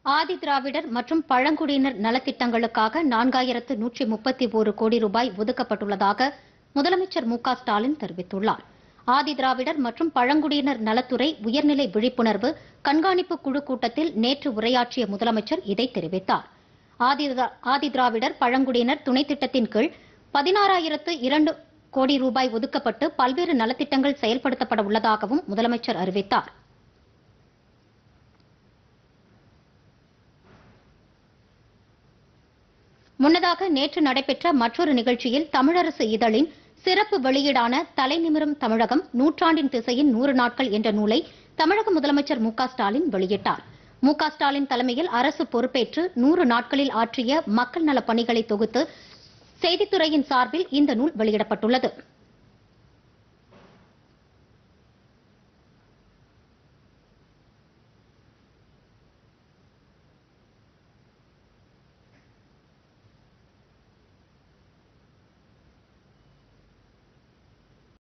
ஆதி திராவிடர் மற்றும் பழங்குடியினர் நலத்திட்டங்களுக்காக நான்காயிரத்து நூற்றி முப்பத்தி ஒரு கோடி ரூபாய் ஒதுக்கப்பட்டுள்ளதாக முதலமைச்சர் மு க ஸ்டாலின் தெரிவித்துள்ளார் ஆதி திராவிடர் மற்றும் பழங்குடியினர் நலத்துறை உயர்நிலை விழிப்புணர்வு கண்காணிப்பு குழு கூட்டத்தில் நேற்று உரையாற்றிய முதலமைச்சர் இதை தெரிவித்தார் ஆதி திரா- ஆதி திராவிடர் பழங்குடியினர் துணைத் திட்டத்தின் கீழ் பதினாறாயிரத்து இரண்டு கோடி ரூபாய் ஒதுக்கப்பட்டு பல்வேறு நலத்திட்டங்கள் செயல்படுத்தப்பட உள்ளதாகவும் முதலமைச்சர் அறிவித்தார் முன்னதாக நேற்று நடைபெற்ற மற்றொரு நிகழ்ச்சியில் தமிழரசு இதழின் சிறப்பு வெளியீடான தலைநிமிரும் தமிழகம் நூற்றாண்டின் திசையின் நூறு நாட்கள் என்ற நூலை தமிழக முதலமைச்சர் மு க ஸ்டாலின் வெளியிட்டார் மு க ஸ்டாலின் தலைமையில் அரசு பொறுப்பேற்று நூறு நாட்களில் ஆற்றிய மக்கள் நலப் பணிகளை தொகுத்து செய்தித்துறையின் சார்பில் இந்த நூல் வெளியிடப்பட்டுள்ளது